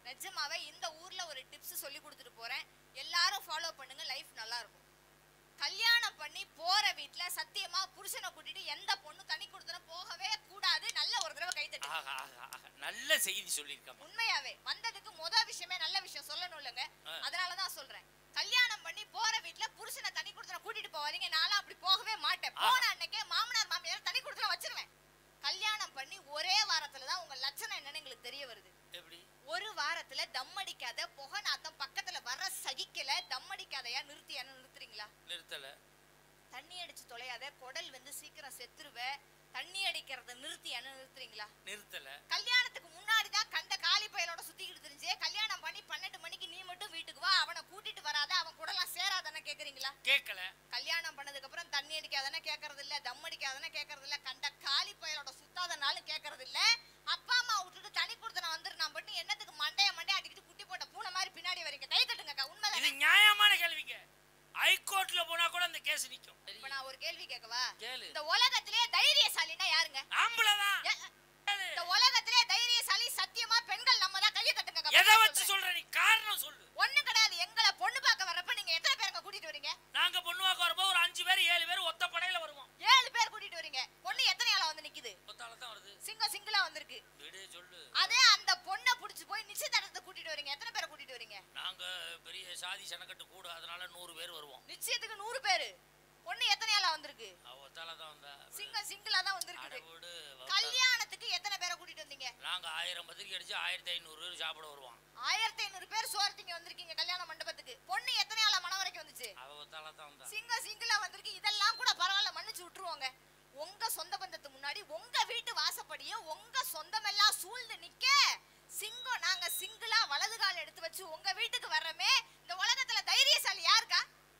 நிஜமாவே இந்த ஊர்ல ஒரு டிப்ஸ் சொல்லி கொடுத்துட்டு போறேன் எல்லாரும் ஃபாலோ பண்ணுங்க லைஃப் நல்லா இருக்கும் கல்யாணம் பண்ணி போற வீட்ல சத்தியமா புருஷனை கூட்டிட்டு எந்த பொண்ணு தனி கொடுத்தனும் போகவே கூடாது நல்ல ஒரு தடவை கை தட்டு ஆஹா ஆஹா ஆஹா நல்ல செய்தி சொல்லியிருக்கம்மா உண்மையாவே வந்ததுக்கு முத விஷயமே நல்ல விஷயம் சொல்லணும் இல்லைங்க ஆ. அதனாலதான் சொல்றேன் கல்யாணம் பண்ணி போற வீட்ல புருஷனை தனி கொடுத்தன கூட்டிட்டு போவாதீங்க நானும் அப்படி போகவே மாட்டேன் ஆ. போன அன்னைக்கே மாமனார் மாமியார் தனி கொடுத்தன வச்சிருவேன் கல்யாணம் பண்ணி ஒரே வாரத்துல தான் உங்க லட்சணம் என்னன்னு எங்களுக்கு தெரிய வருது எப்படி ஒரு வாரத்துல தம் அடிக்காத புகை நாத்தம் பக்கத்துல வர சகிக்கல தம் அடிக்காதயா நிறுத்தியான்னு நிறுத்துறீங்களா நிறுத்தல தண்ணி அடிச்சு தொலையாத குடல் வந்து சீக்கிரம் செத்துருவ தண்ணி அடிக்கிறத நிறுத்தியான்னு நிறுத்துறீங்களா நிறுத்தல கல்யாணத்துக்கு முன்னாடி தான் கண்ட காலி பயலோட சுத்திக்கிட்டு தெரிஞ்சு கல்யாணம் பண்ணி பன்னெண்டு மணிக்கு நீ மட்டும் வீட்டுக்கு வா அவனை கூட்டிட்டு வராத அவன் கூடலாம் சேராதானே கேக்குறீங்களா கேட்கல கல்யாணம் பண்ணதுக்கு அப்புறம் தண்ணி அடிக்காதானே கேக்குறது இல்ல தம் அடிக்காதானே கேக்குறது இல்ல கண்ட காலி பயலோட சுத்தாதனாலும் கேக்குறது இல்ல அப்பா அம்மா விட்டுட்டு தனி கொடுத்து நான் வந்துரு நான் பண்ணி என்னத்துக்கு மண்டைய மண்டைய அடிக்கிட்டு குட்டி போட்ட பூனை மாதிரி பின்னாடி வரீங்க கை தட்டுங்கக்கா இது உண்மைதான் நியாயமான கேள்விங்க ஹைகோர்ட்ல போனா கூட அந்த கேஸ் நிக்கும் இப்ப நான் ஒரு கேள்வி கேட்கவா கேளு இந்த உலகத்திலேயே தைரியசாலினா யாருங்க ஆம்பளதான் ஏ- இந்த உலகத்திலே தைரியசாலி சத்தியமா பெண்கள் நம்ம தான் கையை தட்டுங்க எதை வச்சு சொல்ற நீ காரணம் சொல்லு ஒண்ணு கிடையாது எங்களை பொண்ணு பார்க்க வரப்ப நீங்க எத்தனை பேருங்க கூட்டிட்டு வரீங்க நாங்க பொண்ணு வாக்க வரும்போது ஒரு அஞ்சு பேர் ஏழு பேர் ஒத்த படையில வருவோம் ஏழு பேர் கூட்டிட்டு வரீங்க பொண்ணு எத்தனை ஆளா வந்து நிக்குது ஒத்தால தான் வருது சிங்கம் சிங்கிளா வந்திருக்கு விடு சொல்லு அதே அந்த பொண்ணை புடிச்சு போய் நிச்சயதார்த்தத்தை கூட்டிட்டு வரீங்க எத்தனை பேரை கூட்டிட்டு வரீங்க நாங்க பெரிய சாதி சனக்கட்டு கூட அதனால நூறு பேர் வருவோம் நிச்சயத்துக்கு நூறு பேரு பொண்ணு எத்தனை ஆளா வந்திருக்கு அவ ஒத்தால தான் வந்தா சிங்கம் சிங்கிளா தான் அட வந்திருக்குது விடு கல்யாணத்துக்கு எத்தனை பேரை கூட்டிட்டு வந்தீங்க நாங்க ஆயிரம் பத்திரிக்கை அடிச்சு ஆயிரத்தி ஐநூறு பேர் சாப்பிட வருவோம் ஆயிரத்தி ஐநூறு பேர் சோர்த்திங்க வந்திருக்கீங்க கல்யாண மண்டபத்துக்கு பொண்ணு எத்தனை ஆளா மனம் வரைக்கும் வந்துச்சு அவ ஒத்தால தான் வந்தா சிங்க சிங்கிளா வந்திருக்கு இதெல்லாம் கூட பரவாயில்ல மன்னிச்சு விட்டுருவாங்க உங்க சொந்த பந்தத்து முன்னாடி உங்க வீட்டு வாசப்படியே உங்க சொந்தமெல்லாம் சூழ்ந்து நிக்க சிங்கம் நாங்க சிங்கிளா வலது கால் எடுத்து வச்சு உங்க வீட்டுக்கு வர்றமே இந்த உலகத்துல தைரியசாலி யாருக்கா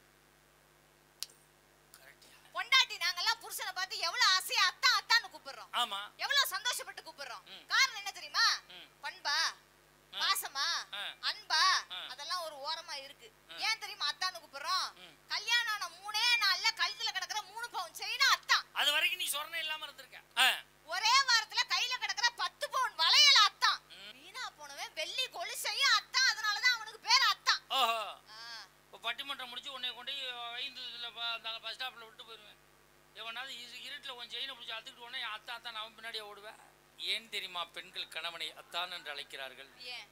கரெக்டா பொண்டாட்டி நாங்கெல்லாம் புருஷனை பார்த்து எவ்வளவு ஆசையா அத்தா அத்தான்னு கூப்பிடுறோம் ஆமா எவ்வளவு சந்தோஷப்பட்டு கூப்பிடுறோம் ம். காரணம் என்ன தெரியுமா ம். பண்பா ஆ. பாசமா ஆ. அன்பா ஆ. அதெல்லாம் ஒரு ஓரமா இருக்கு ஆ. ஏன் தெரியுமா அத்தான்னு கூப்பிடுறோம் ம். கல்யாணம் ஆன மூணே நாள்ல கழுத்துல கிடக்குற மூணு பவுன் செயினா அத்தான் அது வரைக்கும் நீ சொரணை இல்லாம இருந்திருக்க ஆ. ஒரே வாரத்துல கையில கிடக்குற பத்து பவுன் வளையல அத்தான் ம். வீணா போனவன் வெள்ளி கொலுசையும் அத்தான் அதனாலதான் அவனுக்கு பேர் அத்தான் ஓஹோ ஆ. இப்போ பட்டிமன்றம் முடிச்சு உன்னை கொண்டு ஐந்துல அந்த பஸ் ஸ்டாப்பில் விட்டு போயிடுவேன் எவனாவது இரு இருட்டில் உன் செயினை பிடிச்சி அத்துக்கிட்டு உடனே அத்தா அத்தான் அவன் பின்னாடியே ஓடுவேன் ஏன் தெரியுமா பெண்கள் கணவனை அத்தான் என்று அழைக்கிறார்கள் ஏன்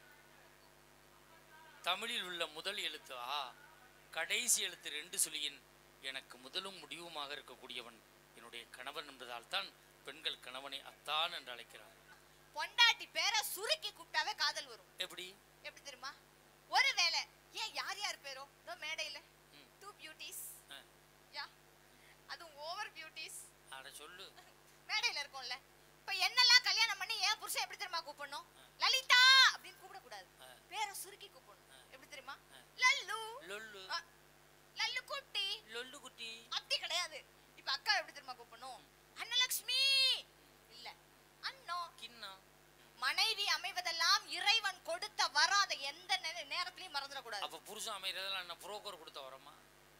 தமிழில் உள்ள முதல் எழுத்து ஆ கடைசி எழுத்து ரெண்டு சுழியின் எனக்கு முதலும் முடிவுமாக இருக்கக்கூடியவன் என்னுடைய கணவன் என்பதால் தான் பெண்கள் கணவனை அத்தான் என்று அழைக்கிறார் பொண்டாட்டி பேரை சுருக்கி கூப்பிட்டாவே காதல் வரும் எப்படி எப்படி தெரியுமா ஒருவேளை ஏன் யார் யார் பேரோ இதோ மேடையில ம். டூ பியூட்டிஸ் ஆ. யா அதுவும் ஓவர் பியூட்டிஸ் அட சொல்லு மேடையில இருக்கோம்ல இப்ப என்னெல்லாம் கல்யாணம் பண்ணி ஏன் புருஷன் எப்படி தெரியுமா கூப்பிடணும் லலிதா அப்படின்னு கூப்பிடக்கூடாது ஆ. பேரை சுருக்கி கூப்பிடணும் ஆ. எப்படி தெரியுமா ஆ. லல்லு லொல்லு ஆ, லல்லு குட்டி லொல்லு குட்டி அப்படி கிடையாது இப்ப அக்கா எப்படி தெரியுமா கூப்பிடணும் அன்னலக்ஷ்மி இல்ல அண்ணோ கிண்ணா மனைவி அமைவதெல்லாம் இறைவன் கொடுத்த வராத எந்த நே- நேரத்திலயும் மறந்துடக்கூடாது அப்போ புருஷன் அமைகிறதெல்லாம் என்ன புரோக்கர் கொடுத்த வரமா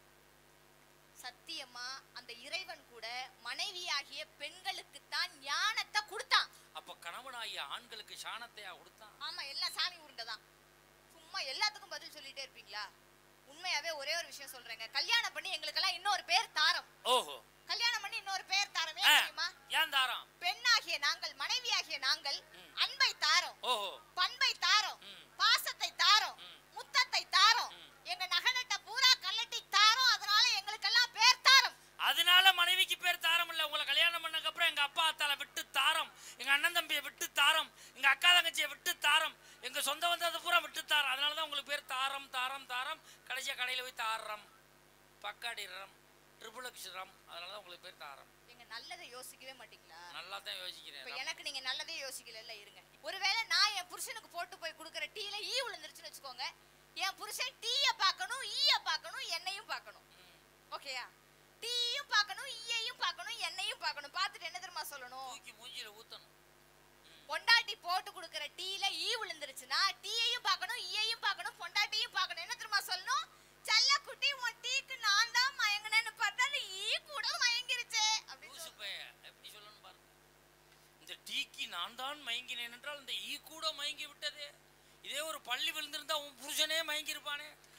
சத்தியமா அந்த இறைவன் கூட மனைவியாகிய பெண்களுக்கு தான் ஞானத்தை கொடுத்தான் அப்போ கணவனாகிய ஆண்களுக்கு சாணத்தையா கொடுத்தான் ஆமா எல்லாம் சாமி உருண்டதான் சும்மா எல்லாத்துக்கும் பதில் சொல்லிட்டே இருப்பீங்களா உண்மையாவே ஒரே ஒரு விஷயம் சொல்றேங்க கல்யாணம் பண்ணி எங்களுக்கெல்லாம் இன்னொரு பேர் தாரம் ஓஹோ கல்யாணம் பண்ணி இன்னொரு பேர் தாரம் ஆ, ஏன் தெரியுமா ஏன் தாரம் பெண்ணாகிய நாங்கள் மனைவியாகிய நாங்கள் ம். அன்பை தாரோம் ஓஹோ பண்பை தாரோம் ம். பாசத்தை தாரோம் ம். முத்தத்தை தாரோம் ம். எங்க நகனட்ட பூரா கல்லட்டி தாரோம் அதனால எங்களுக்கெல்லாம் பேர் தாரம் அதனால மனைவிக்கு பேர் தாரம் இல்ல உங்களை கல்யாணம் பண்ணதுக்கு அப்புறம் எங்க அப்பா அத்தால விட்டு தாரம் எங்க அண்ணன் தம்பியை விட்டு தாரம் எங்க அக்கா தங்கச்சியை விட்டு தாரம் எங்க சொந்த வந்ததை பூரா விட்டு தாரம் அதனால தான் உங்களுக்கு பேர் தாரம் தாரம் தாரம் கடைசியா கடையில போய் தாரம் பக்காடிரம் ட்ரிபிள் அக்ஷரம் அதனால தான் உங்களுக்கு பேர் தாரம் எங்க நல்லதை யோசிக்கவே மாட்டீங்களா நல்லா தான் இப்ப யோசிக்கிறேன் எனக்கு நீங்க நல்லதே யோசிக்கல இருங்க ஒருவேளை நான் என் புருஷனுக்கு போட்டு போய் கொடுக்குற டீல ஈ விழுந்துருச்சுன்னு வச்சுக்கோங்க என் புருஷன் டீய பார்க்கணும் ஈய பார்க்கணும் என்னையும் பார்க்கணும் ஓகேயா டீயும் பார்க்கணும் ஈயையும் பார்க்கணும் என்னையும் பார்க்கணும் பார்த்துட்டு என்ன தெரியுமா சொல்லணும் தூக்கி மூஞ்சில ஊத்தணும் பொண்டாட்டி போட்டு கொடுக்குற டீல ஈ விழுந்துருச்சுன்னா டீயையும் பார்க்கணும் ஈயையும் பார்க்கணும் பொண்டாட்டியும் பார்க்கணும் என்ன தெரியுமா சொல்லணும் செல்லக்குட்டி உன் டீக்கு நான் தான் மயங்கினேன்னு பார்த்தா அந்த ஈ கூட மயங்கிருச்சே அப்படின்னு லூசு சொல்லணும். பையன் எப்படி சொல்லணும் பாருங்க இந்த டீக்கு நான் தான் மயங்கினேன் என்றால் இந்த ஈ கூட மயங்கி விட்டதே இதே ஒரு பள்ளி விழுந்திருந்தா உன் புருஷனே மயங்கியிருப்பானே